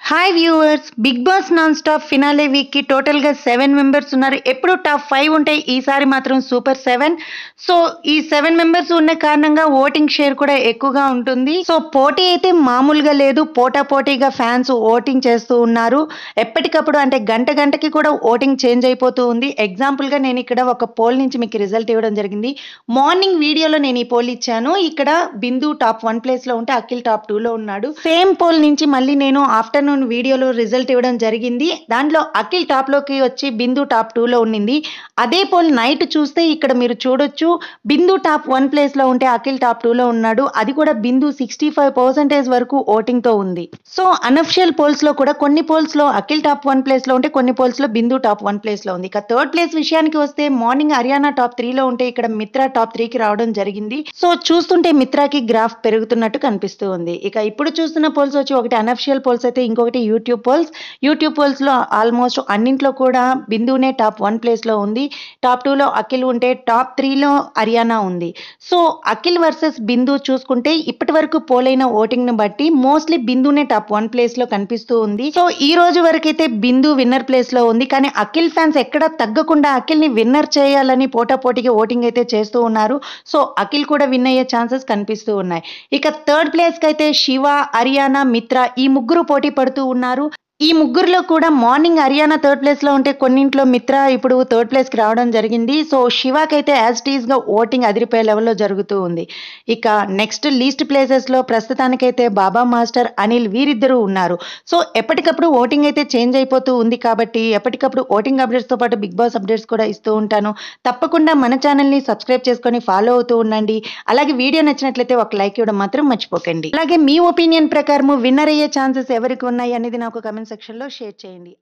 hi viewers Bigg Boss non stop finale week కి total గా seven members ఉన్నారు ఎప్పుడు టాప్ ఫైవ్ ఉంటాయి ఈసారి మాత్రం సూపర్ సెవెన్ సో ఈ సెవెన్ మెంబర్స్ ఉన్న కారణంగా ఓటింగ్ షేర్ కూడా ఎక్కువగా ఉంటుంది సో పోటీ అయితే మామూలుగా లేదు పోటా పోటీగా ఫ్యాన్స్ ఓటింగ్ చేస్తూ ఉన్నారు ఎప్పటికప్పుడు అంటే గంట గంటకి కూడా ఓటింగ్ చేంజ్ అయిపోతూ ఉంది ఎగ్జాంపుల్ గా నేను ఇక్కడ ఒక పోల్ నుంచి మీకు రిజల్ట్ ఇవ్వడం జరిగింది మార్నింగ్ వీడియోలో నేను ఈ పోల్ ఇచ్చాను ఇక్కడ బిందు టాప్ వన్ ప్లేస్ లో ఉంటే అఖిల్ టాప్ టూ లో ఉన్నాడు సేమ్ పోల్ నుంచి మళ్ళీ నేను ఆఫ్టర్నూన్ వీడియోలో రిజల్ట్ ఇవ్వడం జరిగింది దాంట్లో అఖిల్ టాప్ లోకి వచ్చి బిందు టాప్ టూ లో ఉండింది అదే పోల్ నైట్ చూస్తే ఇక్కడ మీరు చూడొచ్చు బిందు టాప్ వన్ ప్లేస్ లో ఉంటే అఖిల్ టాప్ టూ లో ఉన్నాడు అది కూడా బిందు సిక్స్టీ ఫైవ్ పర్సెంటేజ్ వరకు ఓటింగ్ తో ఉంది సో అనఫిషియల్ పోల్స్ లో కూడా కొన్ని పోల్స్ లో అఖిల్ టాప్ వన్ ప్లేస్ లో ఉంటే కొన్ని పోల్స్ లో బిందు టాప్ వన్ ప్లేస్ లో ఉంది ఇక థర్డ్ ప్లేస్ విషయానికి వస్తే మార్నింగ్ హర్యానా టాప్ త్రీ లో ఉంటే ఇక్కడ మిత్రా టాప్ త్రీ కి రావడం జరిగింది సో చూస్తుంటే మిత్రాకి గ్రాఫ్ పెరుగుతున్నట్టు కనిపిస్తూ ఉంది ఇక ఇప్పుడు చూస్తున్న పోల్స్ వచ్చి ఒకటి అనఫిషియల్ పోల్స్ అయితే ఇంకొకటి యూట్యూబ్ పోల్స్ యూట్యూబ్ పోల్స్ లో ఆల్మోస్ట్ అన్నింట్లో కూడా బిందునే టాప్ వన్ ప్లేస్ లో ఉంది టాప్ టూ లో అఖిల్ ఉంటే టాప్ త్రీలో హర్యానా ఉంది సో అఖిల్ వర్సెస్ బిందు చూసుకుంటే ఇప్పటి వరకు పోలైన ఓటింగ్ ను బట్టి మోస్ట్లీ బిందునే టాప్ వన్ ప్లేస్ లో కనిపిస్తూ ఉంది సో ఈ రోజు వరకైతే బిందు విన్నర్ ప్లేస్ లో ఉంది కానీ అఖిల్ ఫ్యాన్స్ ఎక్కడ తగ్గకుండా అఖిల్ ని విన్నర్ చేయాలని పోటాపోటీగా ఓటింగ్ అయితే చేస్తూ ఉన్నారు సో అఖిల్ కూడా విన్ అయ్యే ఛాన్సెస్ కనిపిస్తూ ఉన్నాయి ఇక థర్డ్ ప్లేస్ కి అయితే శివ హర్యానా మిత్ర ఈ ముగ్గురు పోటీ పడుతూ ఉన్నారు ఈ ముగ్గురులో కూడా మార్నింగ్ హర్యానా థర్డ్ ప్లేస్ లో ఉంటే కొన్నింట్లో మిత్ర ఇప్పుడు థర్డ్ ప్లేస్ కి రావడం జరిగింది సో శివాకైతే యాజ్ టీజ్ గా ఓటింగ్ అదిరిపోయే లెవెల్లో జరుగుతూ ఉంది ఇక నెక్స్ట్ లీస్ట్ ప్లేసెస్ లో ప్రస్తుతానికైతే బాబా మాస్టర్ అనిల్ వీరిద్దరూ ఉన్నారు సో ఎప్పటికప్పుడు ఓటింగ్ అయితే చేంజ్ అయిపోతూ ఉంది కాబట్టి ఎప్పటికప్పుడు ఓటింగ్ అప్డేట్స్ తో పాటు బిగ్ బాస్ అప్డేట్స్ కూడా ఇస్తూ ఉంటాను తప్పకుండా మన ఛానల్ ని సబ్స్క్రైబ్ చేసుకొని ఫాలో అవుతూ ఉండండి అలాగే వీడియో నచ్చినట్లయితే ఒక లైక్ ఇవ్వడం మాత్రం మర్చిపోకండి అలాగే మీ ఒపీనియన్ ప్రకారం విన్నర్ అయ్యే ఛాన్సెస్ ఎవరికి ఉన్నాయి అనేది నాకు కమెంట్ సెక్షన్ లో షేర్ చేయండి